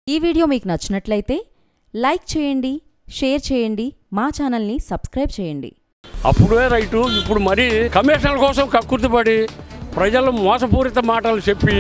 ఈ వీడియో మీకు నచ్చినట్లయితే లైక్ చేయండి షేర్ చేయండి మా ఛానల్ని సబ్స్క్రైబ్ చేయండి అప్పుడే రైటు ఇప్పుడు మరి కమిషన్ల కోసం కక్కుర్తిపడి ప్రజలు మోసపూరిత మాటలు చెప్పి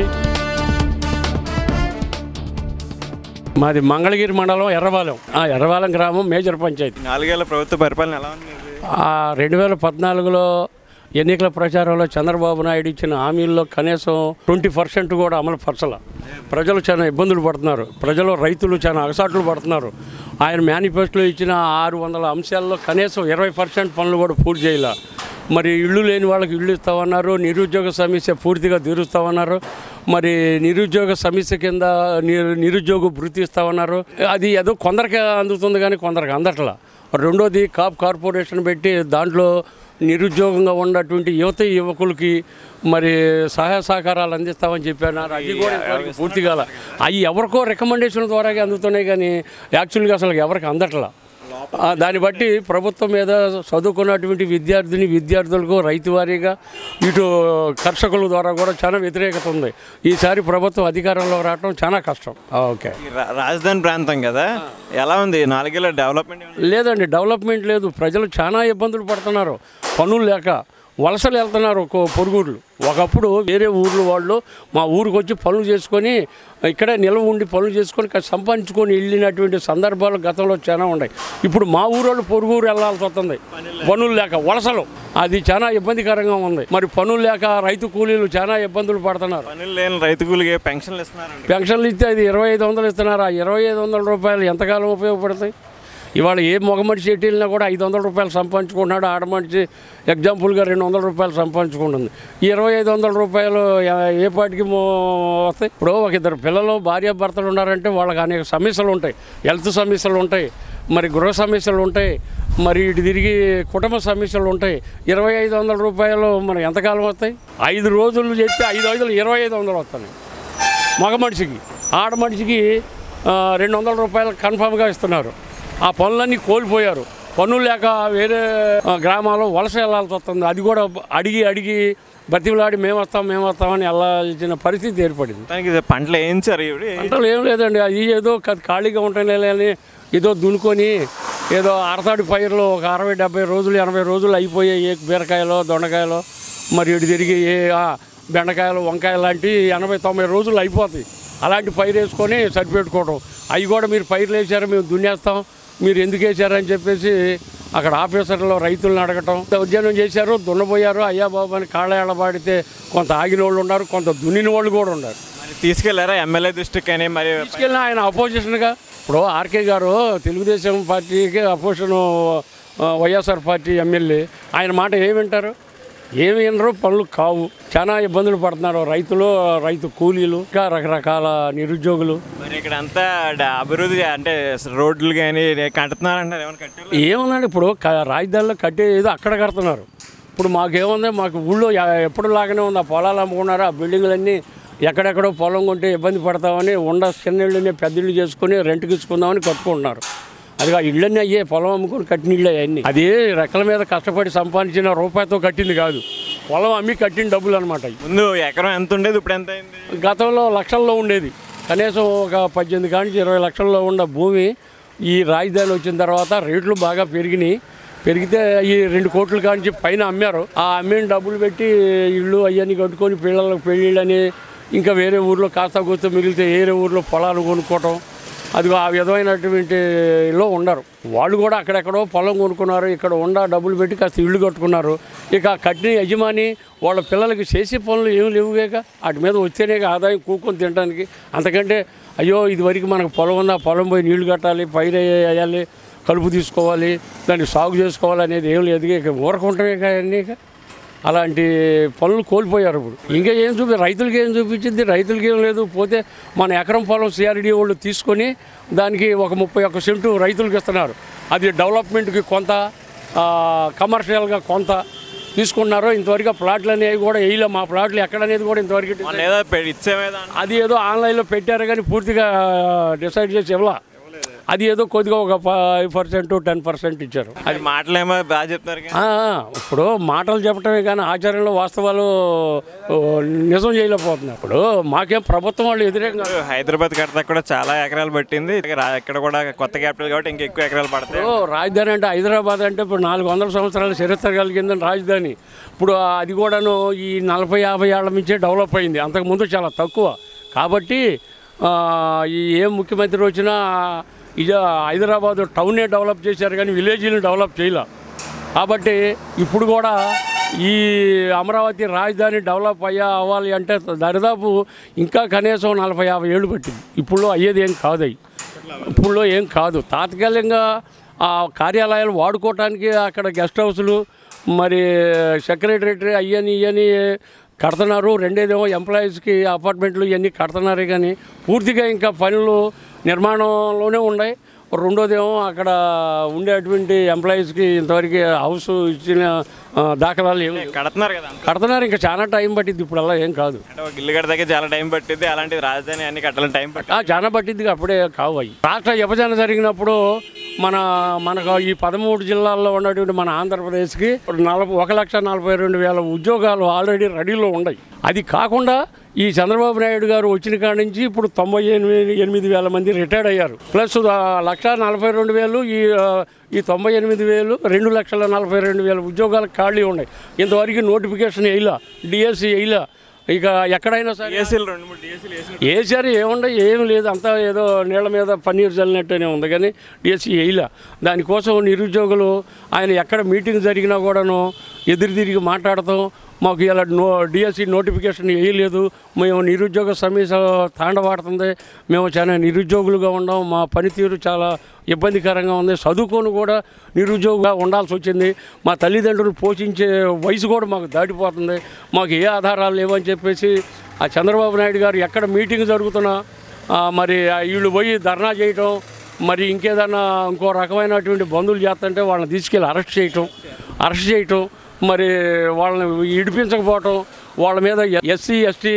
మాది మంగళగిరి మండలం ఎర్రబాలెం ఆ ఎర్రబాలెం గ్రామం మేజర్ పంచాయతీ నాలుగేళ్ల ప్రభుత్వ పరిపాలన ఎలా ఉంది ఆ రెండు వేల పద్నాలుగులో ఎన్నికల ప్రచారంలో చంద్రబాబు నాయుడు ఇచ్చిన హామీల్లో కనీసం ట్వంటీ పర్సెంట్ కూడా అమలు పరచల ప్రజలు చాలా ఇబ్బందులు పడుతున్నారు ప్రజలు రైతులు చాలా అగసాట్లు పడుతున్నారు ఆయన మేనిఫెస్టోలో ఇచ్చిన ఆరు వందల అంశాల్లో కనీసం ఇరవై పర్సెంట్ పనులు కూడా పూర్తి చేయాల మరి ఇళ్ళు లేని వాళ్ళకి ఇళ్ళు ఇస్తామన్నారు నిరుద్యోగ సమస్య పూర్తిగా తీరుస్తామన్నారు మరి నిరుద్యోగ సమస్య కింద నిరు నిరుద్యోగ వృత్తి ఇస్తామన్నారు అది ఏదో కొందరికి అందుతుంది కానీ కొందరికి అందట్లా రెండోది కాప్ కార్పొరేషన్ పెట్టి దాంట్లో నిరుద్యోగంగా ఉన్నటువంటి యువత యువకులకి మరి సహాయ సహకారాలు అందిస్తామని చెప్పాను అది కూడా ఇంతవరకు పూర్తి కాల అవి ఎవరికో రికమెండేషన్ ద్వారాగా అందుతున్నాయి కానీ యాక్చువల్గా అసలు ఎవరికి అందట్లా ఆ, దాన్ని బట్టి ప్రభుత్వం మీద చదువుకున్నటువంటి విద్యార్థిని విద్యార్థులకు రైతు వారీగా ఇటు కర్షకుల ద్వారా కూడా చాలా వ్యతిరేకత ఉంది ఈసారి ప్రభుత్వం అధికారంలో రావడం చాలా కష్టం ఆ, ఓకే ఈ రా- రాజధాని ప్రాంతం కదా ఎలా ఉంది నాలుగేళ్ల డెవలప్మెంట్ ఏమైనా లేదండి డెవలప్మెంట్ లేదు ప్రజలు చాలా ఇబ్బందులు పడుతున్నారు పనులు లేక వలసలు వెళ్తున్నారు ఒక్కో పొరుగుళ్ళు ఒకప్పుడు వేరే ఊర్లు వాళ్ళు మా ఊరికి వచ్చి పనులు చేసుకొని ఇక్కడే నిల్వ ఉండి పనులు చేసుకొని కాస్త సంపాదించుకొని వెళ్ళినటువంటి సందర్భాలు గతంలో చాలా ఉన్నాయి ఇప్పుడు మా ఊరోళ్ళు పొరుగు ఊరు వెళ్ళాల్సి వస్తుంది పనులు లేక వలసలు అది చాలా ఇబ్బందికరంగా ఉంది మరి పనులు లేక రైతు కూలీలు చాలా ఇబ్బందులు పడుతున్నారు పనులు లేని రైతుకులకి పెన్షన్లు ఇస్తున్నారండి పెన్షన్లు ఇస్తే అది ఇరవై ఐదు వందలు ఇస్తున్నారు ఆ ఇరవై ఐదు వందల రూపాయలు ఎంతకాలం ఉపయోగపడతాయి ఇవాళ ఏ మగ మనిషి ఎటు వెళ్ళినా కూడా ఐదు వందల రూపాయలు సంపాదించుకుంటున్నాడు ఆడ మనిషి ఎగ్జాంపుల్గా రెండు వందల రూపాయలు సంపాదించుకుంటుంది ఈ ఇరవై ఐదు వందల రూపాయలు ఏ- ఏ పాటికి మో- వస్తాయి ఇప్పుడు ఒక ఇద్దరు పిల్లలు భార్య భర్తలు ఉన్నారంటే వాళ్ళకి అనేక సమస్యలు ఉంటాయి హెల్త్ సమస్యలు ఉంటాయి మరి గృహ సమస్యలు ఉంటాయి మరి ఇటు తిరిగి కుటుంబ సమస్యలు ఉంటాయి ఇరవై ఐదు వందల రూపాయలు మనకి ఎంతకాలం వస్తాయి ఐదు రోజులు చెప్పి ఐదు ఐదులు ఇరవై ఐదు వందలు వస్తాయి మగ మనిషికి ఆడ మనిషికి ఆ, రెండు వందల రూపాయలు కన్ఫామ్గా ఇస్తున్నారు ఆ పనులన్నీ కోల్పోయారు పనులు లేక వేరే ఆ, గ్రామాల్లో వలస వెళ్ళాల్సి వస్తుంది అది కూడా అడిగి అడిగి బతిమలాడి మేము వస్తాం మేము వస్తామని వెళ్ళాల్సిన పరిస్థితి ఏర్పడింది దానికి ఇది పంటలు వేయించారు ఇవి పంటలు ఏం లేదండి అది ఏదో క- ఖాళీగా ఉంటాయి అని ఏదో దునుకొని ఏదో అరతాడి పైర్లు ఒక అరవై డెబ్బై రోజులు ఎనభై రోజులు అయిపోయాయి ఏ బీరకాయలో దొండకాయలో మరి ఇటు తిరిగి ఏ ఆ, బెండకాయలు వంకాయలు లాంటి ఎనభై తొంభై రోజులు అయిపోతాయి అలాంటి పైరు వేసుకొని సరిపెట్టుకోవడం అవి కూడా మీరు పైర్లు వేసారు మేము దున్నేస్తాం మీరు ఎందుకు వేసారని చెప్పేసి అక్కడ ఆఫీసర్లో రైతులను అడగటం ఉద్యానం చేశారు దున్నపోయారు అయ్యా బాబు అని కాళ్ళ ఎడబాడితే కొంత ఆగిన వాళ్ళు ఉన్నారు కొంత దున్నిన వాళ్ళు కూడా ఉన్నారు మరి తీసుకెళ్లారా ఎమ్మెల్యే దృష్టికి కానీ మరి తీసుకెళ్ళిన ఆయన అపోజిషన్గా ఇప్పుడు ఆర్కే గారు తెలుగుదేశం పార్టీకి అపోజిషన్ ఆ, వైఎస్ఆర్ పార్టీ ఎమ్మెల్యే ఆయన మాట ఏమి వింటారు ఏమి వినరు పనులు కావు చాలా ఇబ్బందులు పడుతున్నారు రైతులు రైతు కూలీలు ఇంకా రకరకాల నిరుద్యోగులు మరి ఇక్కడ అంతా డ- అభివృద్ధి అంటే రోడ్లు కానీ కడుతున్నారంటారు ఏమైనా కట్టారు ఏముందండి ఇప్పుడు క- రాజధానిలో కట్టే ఏదో అక్కడ కడుతున్నారు ఇప్పుడు మాకేముంది మాకు ఊళ్ళో ఎ- ఎప్పుడు లాగానే ఉంది ఆ పొలాలు అమ్ముకున్నారు ఆ బిల్డింగులన్నీ ఎక్కడెక్కడో పొలం కొంటే ఇబ్బంది పడతామని ఉండ చిన్న ఇళ్ళని పెద్ద ఇళ్ళు చేసుకుని రెంట్కి ఇచ్చుకుందామని కట్టుకుంటున్నారు అది ఆ ఇళ్ళన్నీ అయ్యే పొలం అమ్ముకొని కట్టిన ఇళ్ళే అవన్నీ అది రెక్కల మీద కష్టపడి సంపాదించిన రూపాయితో కట్టింది కాదు పొలం అమ్మి కట్టిన డబ్బులు అనమాట ముందు ఎకరం ఎంత ఉండేది ఇప్పుడు ఎంత అయింది గతంలో లక్షల్లో ఉండేది కనీసం ఒక పద్దెనిమిది కానించి ఇరవై లక్షల్లో ఉన్న భూమి ఈ రాజధాని వచ్చిన తర్వాత రేట్లు బాగా పెరిగినాయి పెరిగితే ఈ రెండు కోట్ల కానించి పైన అమ్మారు ఆ అమ్మిన డబ్బులు పెట్టి ఇళ్ళు అవన్నీ కట్టుకొని పిల్లలకు పెళ్ళిళ్ళని ఇంకా వేరే ఊర్లో కాస్త కూస్త మిగిలితే వేరే ఊర్లో పొలాలు కొనుక్కోవటం అది ఆ విధమైనటువంటి లో ఉండరు వాళ్ళు కూడా అక్కడెక్కడో పొలం కొనుక్కున్నారు ఇక్కడ ఉండ డబ్బులు పెట్టి కాస్త ఇళ్ళు కట్టుకున్నారు ఇక ఆ కట్టిన యజమాని వాళ్ళ పిల్లలకి చేసే పనులు ఏమి లేవుగాక వాటి మీద వచ్చేనే ఆదాయం కూకొని తినడానికి అంతకంటే అయ్యో ఇది వరకు మనకు పొలం ఉందా పొలం పోయి నీళ్లు కట్టాలి పైరు వేయాలి కలుపు తీసుకోవాలి దాన్ని సాగు చేసుకోవాలి అనేది ఏం లేదు ఇక ఊరకుంటమే కానీ ఇక అలాంటి పనులు కోల్పోయారు ఇప్పుడు ఇంకా ఏం చూపి రైతులకి ఏం చూపించింది రైతులకి ఏం లేదు పోతే మన ఎకరం పొలం సిఆర్డీ వాళ్ళు తీసుకొని దానికి ఒక ముప్పై ఒక్క సెంటు రైతులకు ఇస్తున్నారు అది డెవలప్మెంట్కి కొంత ఆ, కమర్షియల్గా కొంత తీసుకున్నారు ఇంతవరకు ఆ ప్లాట్లు అనేవి కూడా వేయలే మా ప్లాట్లు ఎక్కడనేది కూడా ఇంతవరకు మొన్న ఏదో పె- ఇచ్చేమేదా అది ఏదో ఆన్లైన్లో పెట్టారు కానీ పూర్తిగా డిసైడ్ చేసి ఇవ్వలా అది ఏదో కొద్దిగా ఒక ఫైవ్ పర్సెంట్ టెన్ పర్సెంట్ ఇచ్చారు అది మాటలేమో బాగా చెప్తున్నారు కానీ ఆ, ఇప్పుడు మాటలు చెప్పడమే కానీ ఆచరణలో వాస్తవాలు ఓ, నిజం చేయలేకపోతున్నారు ఇప్పుడు మాకేం ప్రభుత్వం వాళ్ళు వ్యతిరేకంగా హైదరాబాద్ కడతా కూడా చాలా ఎకరాలు పట్టింది రా- ఇక్కడ కూడా కొత్త క్యాపిటల్ కాబట్టి ఇంకా ఎక్కువ ఎకరాలు పడతాయి ఇప్పుడు రాజధాని అంటే హైదరాబాద్ అంటే ఇప్పుడు నాలుగు వందల సంవత్సరాల చరిత్ర కలిగిందని రాజధాని ఇప్పుడు అది కూడాను ఈ నలభై యాభై ఏళ్ల నుంచే డెవలప్ అయింది అంతకుముందు చాలా తక్కువ కాబట్టి ఆ, ఈ ఏ ముఖ్యమంత్రి వచ్చినా ఇది హైదరాబాద్ టౌనే డెవలప్ చేశారు కానీ విలేజ్ని డెవలప్ చేయలే కాబట్టి ఇప్పుడు కూడా ఈ అమరావతి రాజధాని డెవలప్ అయ్యా అవ్వాలి అంటే దరిదాపు ఇంకా కనీసం నలభై యాభై ఏళ్ళు పట్టింది ఇప్పుడు అయ్యేది ఏం కాదు అవి ఇప్పుడు ఏం కాదు తాత్కాలికంగా ఆ కార్యాలయాలు వాడుకోవటానికి అక్కడ గెస్ట్ హౌస్లు మరి సెక్రటరీ అయ్యని ఇవని కడుతున్నారు రెండేదేమో ఎంప్లాయీస్కి అపార్ట్మెంట్లు ఇవన్నీ కడుతున్నారు కానీ పూర్తిగా ఇంకా పనులు నిర్మాణంలోనే ఉన్నాయి రెండోదేమో అక్కడ ఉండేటువంటి ఎంప్లాయీస్కి ఇంతవరకు హౌస్ ఇచ్చిన ఆ, దాఖలాలు ఏమి లేవు. కడుతున్నారు కదా కడుతున్నారు ఇంకా చాలా టైం పట్టింది ఇప్పుడు అలా ఏం కాదు అంటే ఒక ఇల్లు కడతాకే చాలా టైం పట్టింది అలాంటిది రాజధాని అన్ని కట్టాలని టైం పట్టింది ఆ, చాలా పట్టింది అప్పుడే కావు అవి రాష్ట్ర విభజన జరిగినప్పుడు మన మనకు ఈ పదమూడు జిల్లాల్లో ఉన్నటువంటి మన ఆంధ్రప్రదేశ్కి నలభై ఒక లక్ష నలభై రెండు వేల ఉద్యోగాలు ఆల్రెడీ రెడీలో ఉన్నాయి అది కాకుండా ఈ చంద్రబాబు నాయుడు గారు వచ్చిన కాడి నుంచి ఇప్పుడు తొంభై ఎనిమిది ఎనిమిది వేల మంది రిటైర్డ్ అయ్యారు ప్లస్ ఆ, లక్ష నలభై రెండు వేలు ఈ ఆ, ఈ తొంభై ఎనిమిది వేలు రెండు లక్షల నలభై రెండు వేల ఉద్యోగాలు ఖాళీ ఉన్నాయి ఇంతవరకు నోటిఫికేషన్ వేయలా డిఎస్సి వేయలా ఇక ఎక్కడైనా సరే ఏసీలు రెండు మూడు ఏసీలు వేసిన వేసారు ఏముండే ఏమి లేదు అంతా ఏదో నీళ్ళ మీద పన్నీరు చల్లినట్టునే ఉంది కానీ డిఎస్సి వేయలే దానికోసం నిరుద్యోగులు ఆయన ఎక్కడ మీటింగ్ జరిగినా కూడాను ఎదురు తిరిగి మాట్లాడతాం మాకు ఇలా నో డిఎస్సి నోటిఫికేషన్ వేయలేదు మేము నిరుద్యోగ సమస్య తాండవాడుతుంది మేము చాలా నిరుద్యోగులుగా ఉన్నాం మా పనితీరు చాలా ఇబ్బందికరంగా ఉంది చదువుకొని కూడా నిరుద్యోగిగా ఉండాల్సి వచ్చింది మా తల్లిదండ్రులు పోషించే వయసు కూడా మాకు దాటిపోతుంది మాకు ఏ ఆధారాలు లేవని చెప్పేసి ఆ చంద్రబాబు నాయుడు గారు ఎక్కడ మీటింగ్ జరుగుతున్నా ఆ, మరి ఆ వీళ్ళు పోయి ధర్నా చేయటం మరి ఇంకేదన్నా ఇంకో రకమైనటువంటి బంధువులు చేస్తుంటే వాళ్ళని తీసుకెళ్ళి అరెస్ట్ చేయటం అరెస్ట్ చేయటం మరి వాళ్ళని ఇడిపించకపోవటం వాళ్ళ మీద ఎస్సీ ఎస్టీ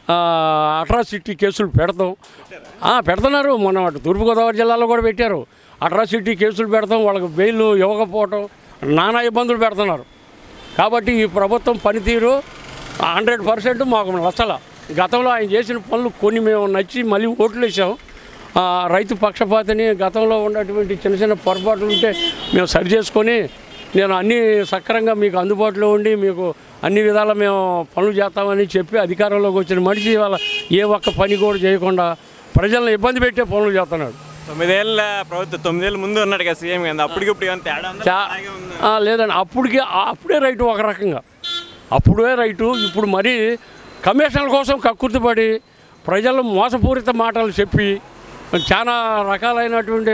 అట్రాసిటీ కేసులు పెడతాం ఆ, పెడుతున్నారు మొన్న అటు తూర్పుగోదావరి జిల్లాలో కూడా పెట్టారు అట్రాసిటీ కేసులు పెడతాం వాళ్ళకి బెయిల్ ఇవ్వకపోవటం నానా ఇబ్బందులు పెడుతున్నారు కాబట్టి ఈ ప్రభుత్వం పనితీరు హండ్రెడ్ పర్సెంట్ మాకు నచ్చల గతంలో ఆయన చేసిన పనులు కొన్ని మేము నచ్చి మళ్ళీ ఓట్లు వేసాం ఆ, రైతు పక్షపాతిని గతంలో ఉన్నటువంటి చిన్న చిన్న పొరపాట్లు ఉంటే మేము సరి చేసుకొని నేను అన్నీ సక్రంగా మీకు అందుబాటులో ఉండి మీకు అన్ని విధాలా మేము పనులు చేస్తామని చెప్పి అధికారంలోకి వచ్చిన మనిషి వాళ్ళ ఏ ఒక్క పని కూడా చేయకుండా ప్రజలను ఇబ్బంది పెట్టే పనులు చేస్తున్నాడు తొమ్మిదేళ్ళ ప్రభుత్వం తొమ్మిదేళ్ళ ముందు ఉన్నాడు కదా సీఎం కదా అప్పటికి ఇప్పుడు ఏమైనా తేడా ఉందా చా అలాగే ఉందా? ఆ, లేదండి అప్పటికి ఆ- అప్పుడే రైటు ఒక రకంగా అప్పుడే రైటు ఇప్పుడు మరీ కమిషన్ల కోసం కక్కుర్తిపడి ప్రజలు మోసపూరిత మాటలు చెప్పి చాలా రకాలైనటువంటి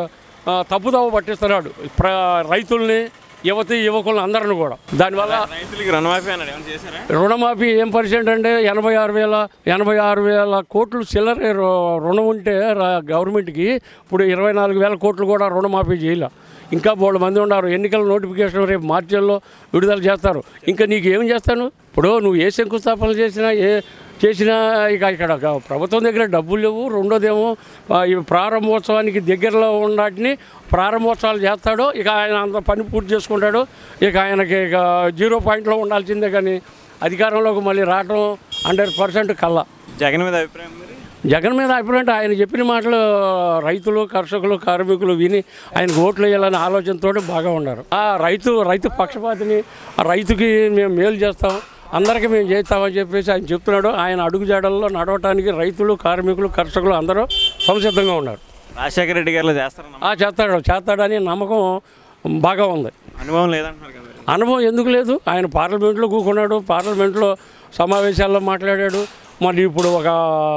ఆ, తప్పుదోవ పట్టిస్తున్నాడు ప్ర రైతుల్ని యువతి యువకులను అందరిని కూడా దానివల్ల రైతులకి రుణమాఫీ అన్నాడు ఏమైనా చేశారా రుణమాఫీ ఏం పర్సెంట్ అంటే ఎనభై ఆరు వేల ఎనభై ఆరు వేల కోట్లు చిల్లర రు- రుణం ఉంటే రా- గవర్నమెంట్కి ఇప్పుడు ఇరవై నాలుగు వేల కోట్లు కూడా రుణమాఫీ చేయలే ఇంకా బోళ్ళు మంది ఉన్నారు ఎన్నికల నోటిఫికేషన్ రేపు మార్చిల్లో విడుదల చేస్తారు ఇంకా నీకు ఏం చేస్తాను ఇప్పుడు నువ్వు ఏ శంకుస్థాపన చేసినా ఏ చేసినా ఇక ఇక్కడ గ- ప్రభుత్వం దగ్గర డబ్బులు లేవు రెండోదేమో ఆ, ఈ ప్రారంభోత్సవానికి దగ్గరలో ఉన్నటిని ప్రారంభోత్సవాలు చేస్తాడు ఇక ఆయన అంత పని పూర్తి చేసుకుంటాడు ఇక ఆయనకి ఇక జీరో పాయింట్లో ఉండాల్సిందే కానీ అధికారంలోకి మళ్ళీ రావడం హండ్రెడ్ పర్సెంట్ కల్లా జగన్ మీద అభిప్రాయం మరి జగన్ మీద అభిప్రాయం అంటే ఆయన చెప్పిన మాటలు రైతులు కర్షకులు కార్మికులు విని ఆయనకు ఓట్లు వేయాలనే ఆలోచనతో బాగా ఉన్నారు ఆ రైతు రైతు పక్షపాతిని ఆ రైతుకి మేము మేలు చేస్తాం అందరికీ మేము చేస్తామని చెప్పేసి ఆయన చెప్తున్నాడు ఆయన అడుగుజాడల్లో నడవటానికి రైతులు కార్మికులు కర్షకులు అందరూ సంసిద్ధంగా ఉన్నారు రాజశేఖర రెడ్డి గారు చేస్తారన్న ఆ చేస్తాడు చేస్తాడని నమ్మకం బాగా ఉంది అనుభవం లేదంటున్నారు కదా మీరు. అనుభవం ఎందుకు లేదు ఆయన పార్లమెంట్లో కూకున్నాడు పార్లమెంట్లో సమావేశాల్లో మాట్లాడాడు మరి ఇప్పుడు ఒక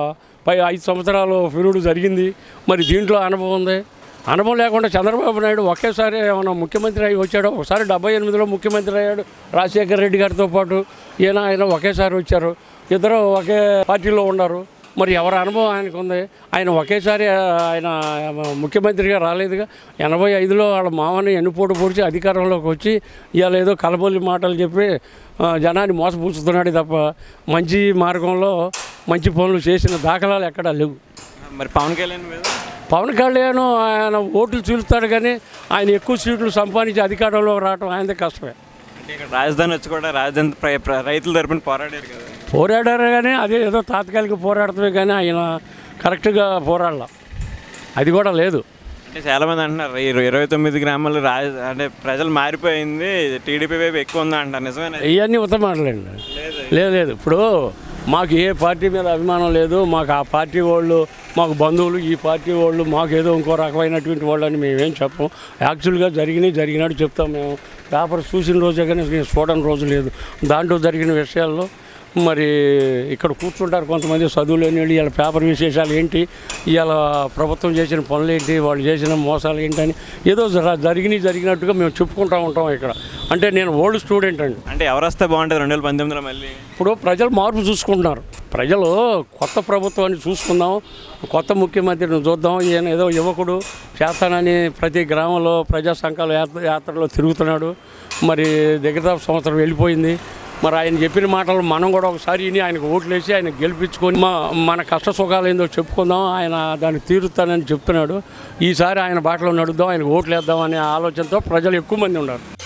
పై ఐదు సంవత్సరాలు ఫిరుడు జరిగింది మరి దీంట్లో అనుభవం ఉంది అనుభవం లేకుండా చంద్రబాబు నాయుడు ఒకేసారి ఏమైనా ముఖ్యమంత్రి అయి వచ్చాడు ఒకసారి డెబ్బై ఎనిమిదిలో ముఖ్యమంత్రి అయ్యాడు రాజశేఖర రెడ్డి గారితో పాటు ఈయన ఆయన ఒకేసారి వచ్చారు ఇద్దరు ఒకే పార్టీలో ఉన్నారు మరి ఎవరి అనుభవం ఆయనకు ఉంది ఆయన ఒకేసారి ఆయన ముఖ్యమంత్రిగా రాలేదుగా ఎనభై ఐదులో వాళ్ళ మామని ఎన్నుపోటు పొడిచి అధికారంలోకి వచ్చి ఇవాళ ఏదో కలబొల్లి మాటలు చెప్పి ఆ, జనాన్ని మోసపూచుతున్నాడు తప్ప మంచి మార్గంలో మంచి పనులు చేసిన దాఖలాలు ఎక్కడా లేవు మరి పవన్ కళ్యాణ్ మీద పవన్ కళ్యాణ్ ఆయన ఓట్లు చీలుస్తాడు కానీ ఆయన ఎక్కువ సీట్లు సంపాదించి అధికారంలో రావడం ఆయనదే కష్టమే అంటే ఇక్కడ రాజధాని వచ్చి కూడా రాజధాని ప్ర- ప్ర- రైతుల తరపున పోరాడారు కదా పోరాడారు కానీ అదే ఏదో తాత్కాలిక పోరాడటమే కానీ ఆయన కరెక్ట్గా పోరాడాల అది కూడా లేదు అంటే చాలా మంది అంటున్నారు ఇరవై ఇరవై తొమ్మిది గ్రామాలు రాజ అంటే ప్రజలు మారిపోయింది టీడీపీ వైపు ఎక్కువ ఉంది అంటారు నిజమేనా ఇవన్నీ ఉత్తమాటలండి లేదు లేదు ఇప్పుడు మాకు ఏ పార్టీ మీద అభిమానం లేదు మాకు ఆ పార్టీ వాళ్ళు మాకు బంధువులు ఈ పార్టీ వాళ్ళు మాకు ఏదో ఇంకో రకమైనటువంటి వాళ్ళు అని మేమేం చెప్పం యాక్చువల్గా జరిగినాయి జరిగినట్టు చెప్తాం మేము పేపర్ చూసిన రోజే కానీ నేను చూడని రోజు లేదు దాంట్లో జరిగిన విషయాల్లో మరి ఇక్కడ కూర్చుంటారు కొంతమంది చదువు లేని వాళ్ళు ఇవాళ పేపర్ విశేషాలు ఏంటి ఇవాళ ప్రభుత్వం చేసిన పనులు ఏంటి వాళ్ళు చేసిన మోసాలు ఏంటని ఏదో జర- జరిగినాయి జరిగినట్టుగా మేము చెప్పుకుంటూ ఉంటాం ఇక్కడ అంటే నేను ఓల్డ్ స్టూడెంట్ అండి అంటే ఎవరు వస్తే బాగుంటుంది రెండు వేల పంతొమ్మిదిలో మళ్ళీ ఇప్పుడు ప్రజలు మార్పు చూసుకుంటున్నారు ప్రజలు కొత్త ప్రభుత్వాన్ని చూసుకుందాం కొత్త ముఖ్యమంత్రిని చూద్దాం ఈయన ఏదో యువకుడు చేస్తానని ప్రతి గ్రామంలో ప్రజా సంఘాల యాత్ర యాత్రలో తిరుగుతున్నాడు మరి దగ్గర సంవత్సరం వెళ్ళిపోయింది మరి ఆయన చెప్పిన మాటలు మనం కూడా ఒకసారి విని ఆయనకు ఓట్లు వేసి ఆయన గెలిపించుకొని మా మన కష్ట సుఖాలు ఏందో చెప్పుకుందాం ఆయన దాన్ని తీరుతానని చెప్తున్నాడు ఈసారి ఆయన బాటలో నడుద్దాం ఆయనకు ఓట్లు వేద్దాం అనే ఆలోచనతో ప్రజలు ఎక్కువ మంది ఉన్నారు